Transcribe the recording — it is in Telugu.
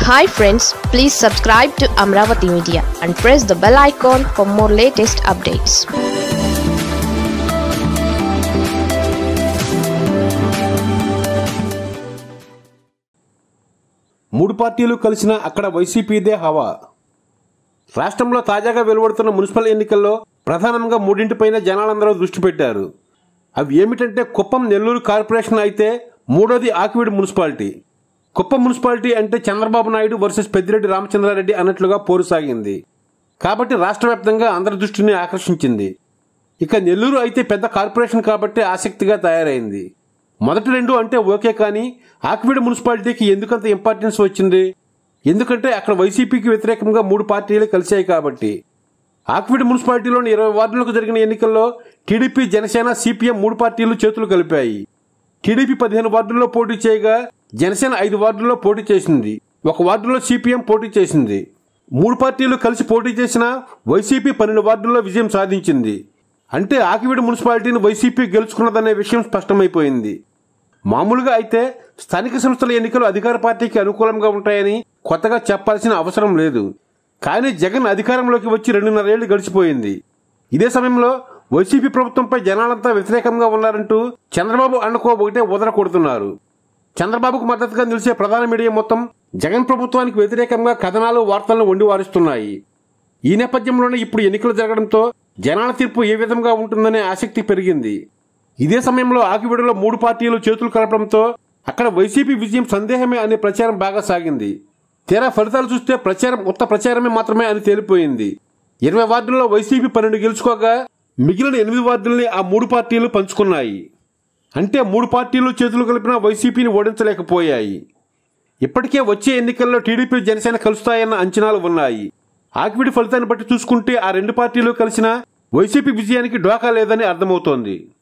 hi friends please subscribe to Amaravati media and press the bell icon for more latest updates మూడు పార్టీలు కలిసిన అక్కడ వైసీపీదే హవా రాష్ట్రంలో తాజాగా వెలువడుతున్న మున్సిపల్ ఎన్నికల్లో ప్రధానంగా మూడింటిపైన జనాలందరూ దృష్టి పెట్టారు అవి ఏమిటంటే కుప్పం నెల్లూరు కార్పొరేషన్ అయితే మూడోది ఆకివీడు మున్సిపాలిటీ కుప్పం మున్సిపాలిటీ అంటే చంద్రబాబు నాయుడు వర్సెస్ పెద్దిరెడ్డి రామచంద్రారెడ్డి అన్నట్లుగా పోరు సాగింది కాబట్టి రాష్ట్ర వ్యాప్తంగా అందరి దృష్టిని ఆకర్షించింది ఇక నెల్లూరు అయితే పెద్ద కార్పొరేషన్ కాబట్టి ఆసక్తిగా తయారైంది మొదటి రెండు అంటే ఓకే కానీ ఆకివీడు మున్సిపాలిటీకి ఎందుకంత ఇంపార్టెన్స్ వచ్చింది ఎందుకంటే అక్కడ వైసీపీకి వ్యతిరేకంగా మూడు పార్టీలు కలిశాయి కాబట్టి ఆకివీడు మున్సిపాలిటీలోని ఇరవై వార్డులకు జరిగిన ఎన్నికల్లో టీడీపీ జనసేన సిపిఎం మూడు పార్టీలు చేతులు కలిపాయి టీడీపీ పదిహేను వార్డుల్లో పోటీ చేయగా జనసేన ఐదు వార్డుల్లో పోటీ చేసింది ఒక వార్డులో సిపిఎం పోటీ చేసింది మూడు పార్టీలు కలిసి పోటీ చేసిన వైసీపీ పన్నెండు వార్డుల్లో విజయం సాధించింది అంటే ఆకివీడు మున్సిపాలిటీని వైసీపీ గెలుచుకున్నదనే విషయం స్పష్టమైపోయింది మామూలుగా అయితే స్థానిక సంస్థల ఎన్నికలు అధికార పార్టీకి అనుకూలంగా ఉంటాయని కొత్తగా చెప్పాల్సిన అవసరం లేదు కానీ జగన్ అధికారంలోకి వచ్చి రెండున్నరేళ్లు గడిచిపోయింది ఇదే సమయంలో వైసీపీ ప్రభుత్వంపై జనాలంతా వ్యతిరేకంగా ఉన్నారంటూ చంద్రబాబు అనుకో ఒకటే ఉదర కొడుతున్నారు చంద్రబాబుకు మద్దతుగా నిలిచే ప్రధాన మీడియా మొత్తం జగన్ ప్రభుత్వానికి వ్యతిరేకంగా కథనాలు వార్తలను వండివారుస్తున్నాయి ఈ నేపథ్యంలోనే ఇప్పుడు ఎన్నికలు జరగడంతో జనాల తీర్పు ఏ విధంగా ఉంటుందనే ఆసక్తి పెరిగింది ఇదే సమయంలో ఆకివీడులో మూడు పార్టీలు చేతులు కలపడంతో అక్కడ వైసీపీ విజయం సందేహమే అనే ప్రచారం బాగా సాగింది తీరా ఫలితాలు చూస్తే ప్రచారం ఉత్త ప్రచారమే మాత్రమే అని తేలిపోయింది ఇరవై వార్డుల్లో వైసీపీ పన్నెండు గెలుచుకోగా మిగిలిన ఎనిమిది వార్డుల్ని ఆ మూడు పార్టీలు పంచుకున్నాయి అంటే మూడు పార్టీలు చేతులు కలిపిన వైసీపీని ఓడించలేకపోయాయి ఇప్పటికే వచ్చే ఎన్నికల్లో టీడీపీ జనసేన కలుస్తాయన్న అంచనాలు ఉన్నాయి ఆకివిడి ఫలితాన్ని బట్టి చూసుకుంటే ఆ రెండు పార్టీలు కలిసిన వైసీపీ విజయానికి డోకా లేదని అర్థమవుతోంది